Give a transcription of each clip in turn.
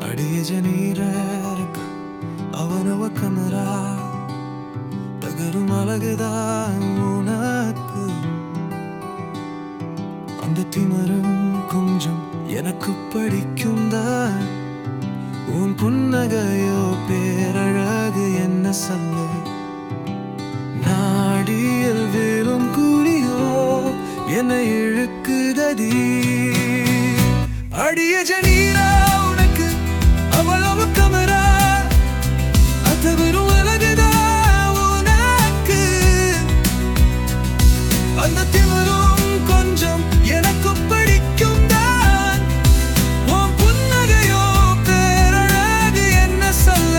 அடியஜனீரக் அவனவ camera தகரும் அழகுதான் உனக்கு அந்த திமரும் கொஞ்சம் எனக்கு படிக்கும் தான் உன் புன்னகையோ பேரழகு என்ன சொல்ல நாடியில் விழும் கூலியோ என்னை இழுக்குதடி அடிய ஜனீரா உனக்கு அவ்வளவு கமரா அது வெறும் அழகுதா உனக்கு அந்த திமிரும் கொஞ்சம் எனக்கு பிடிக்கும் தான் உன் புன்னகையோ பேரழகு என்ன சொல்ல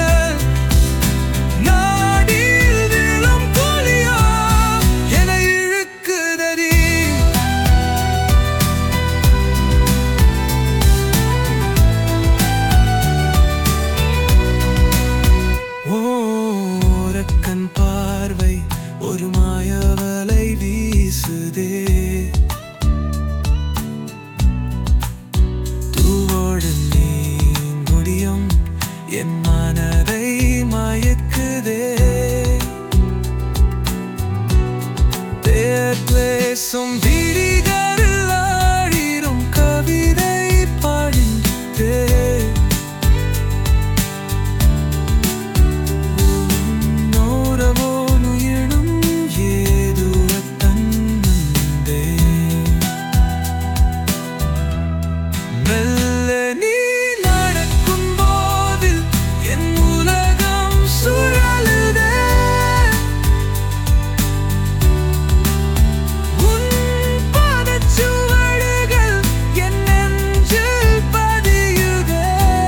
நாடியில் விழும் கூலியோ என்னை இழுக்குதடி ஓரக்கண் பார்வை ஒரு மாயவலை வீசுதே தூவோடு நீ முடியும் என் மனதை மயக்குதே தேர் பேசும் விழிகளில் ஆடிடும் கவிதை பாடித்தே നോരവോനുയിടും ഏതുവ തന്നേ മെല്ലെ നീ നടക്കുമ്പോതിൽ എൻ ഉലകം സുഴലുതേ ഉൻ പാദച്ചുവടുകൾ എൻ നെഞ്ചിൽ പതിയുകേ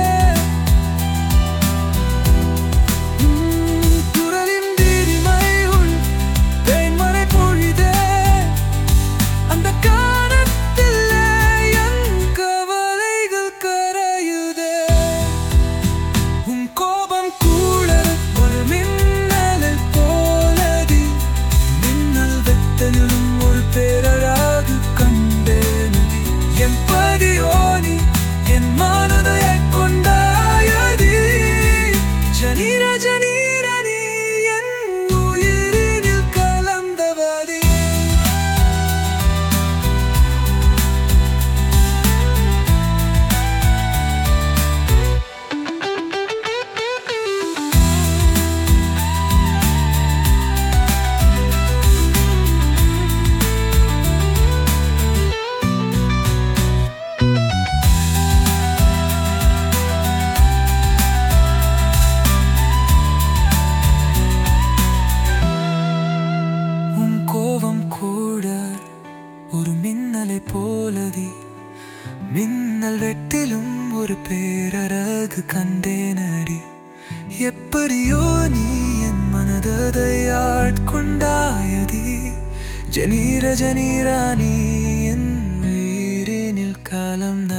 குரலின் தீரிமை உள் தேன்மறை பொழிதே அந்த காணத்திலே என் கவலைகள் கரையுதே உன் கோபம் கூட ஒரு மின்னலை போலடி மின்னல் வெட்டலிலும் ஒரு பேரழகு கண்டேனடி என் பதியோனி என் மனதை கொண்டாயதி ஜனீர ஜனீர நீ என் உயிரினில் கலந்தவதி உன் கோபம் கூட ஒரு மின்னலை போலதி மின்னல் வெட்டிலும் ஒரு பேரழகு கண்டேனடி எப்படியோ நீ என் மனதை ஆட்கொண்டாயதி ஜனீர ஜனீரா நீ என் உயிரினில் காலம்